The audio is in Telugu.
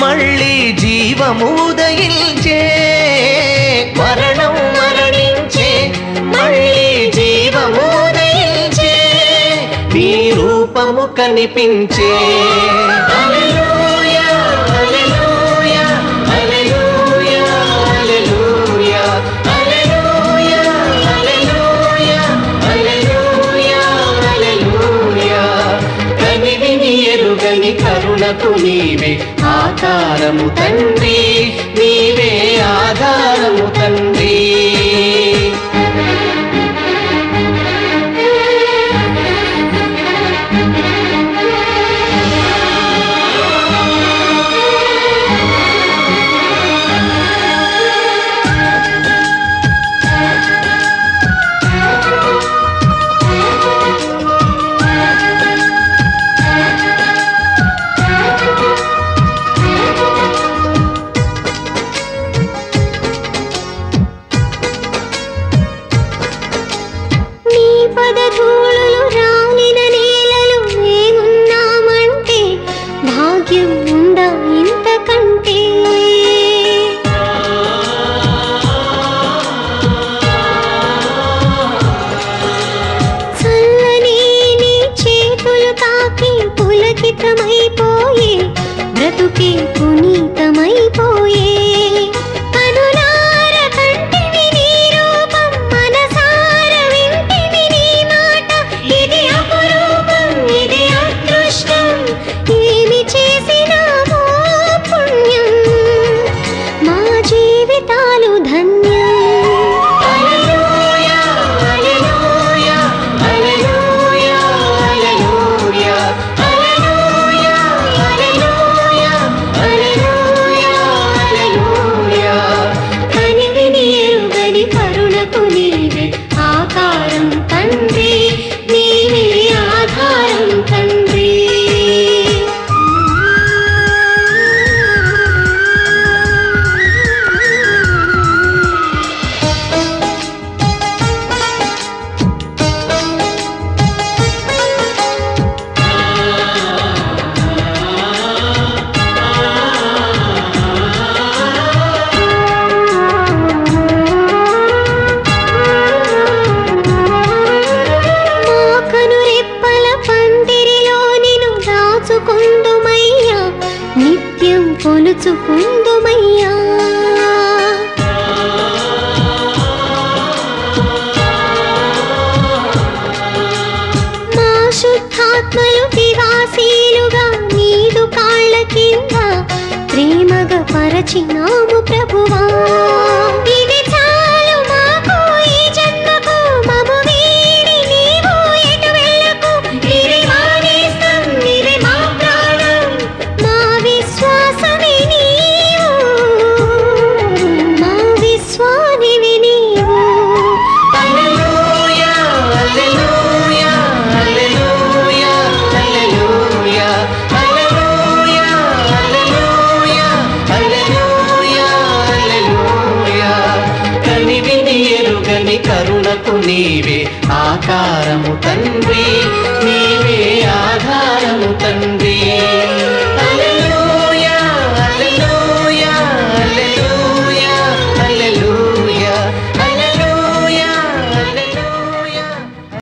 మళ్ళీ జీవము ఉదయించే మరణం మరణించే మళ్ళీ జీవము ఉదయించే నీ రూపము కనిపించే హల్లెలూయా, హల్లెలూయా, హల్లెలూయా, హల్లెలూయా, హల్లెలూయా, హల్లెలూయా, హల్లెలూయా, హల్లెలూయా. కనివిని ఎరుగని కరుణకు నీవే ఆధారము తండ్రి నీవే ఆధారము తండ్రి నీ పదధూళులు రాలిన నేలలు మేమున్నామంటే భాగ్యం ఉందా ఇంతకంటే చల్లని నీ చేతులు తాకి పులకితమైపోయే బ్రతుకే పునీతమైపోయే కనులార కంటివి నీ రూపం మనసార వింటివి నీ మాట ఇది అపురూపం ఇది అదృష్టం ఏమి చేసినామో పుణ్యం మా జీవితాలు ధన్యం హల్లెలూయా, హల్లెలూయా, హల్లెలూయా, హల్లెలూయా, హల్లెలూయా, హల్లెలూయా, హల్లెలూయా, హల్లెలూయా. కనివిని ఎరుగని కరుణకు నీవే ఆకారం తండ్రి నీవే ఆధారం తండ్రి మా కనురెప్పల పందిరిలో నిన్ను దాచుకుందుమయ్యా నిత్యం కొలుచుకుందుమయ్యా మా శుద్ధాత్మలు వివాసీలుగా నీదు కాళ్ళ కింద ప్రేమగా పరచినాము ప్రభువా ఇది చాలు మాకు ఈ జన్మకు మము వీడి నీవు ఎటు వెళ్ళకు నీవే మా నేస్తం, నీవే మా ప్రాణం మా విశ్వాసమే నీవు మా విశ్వానివి నీవు హల్లెలూయా, హల్లెలూయా, హల్లెలూయా, హల్లెలూయా, హల్లెలూయా, హల్లెలూయా, హల్లెలూయా, హల్లెలూయా. కనివిని ఎరుగని కరుణకు నీవే ఆకారము తండ్రి నీవే ఆధారము తండ్రి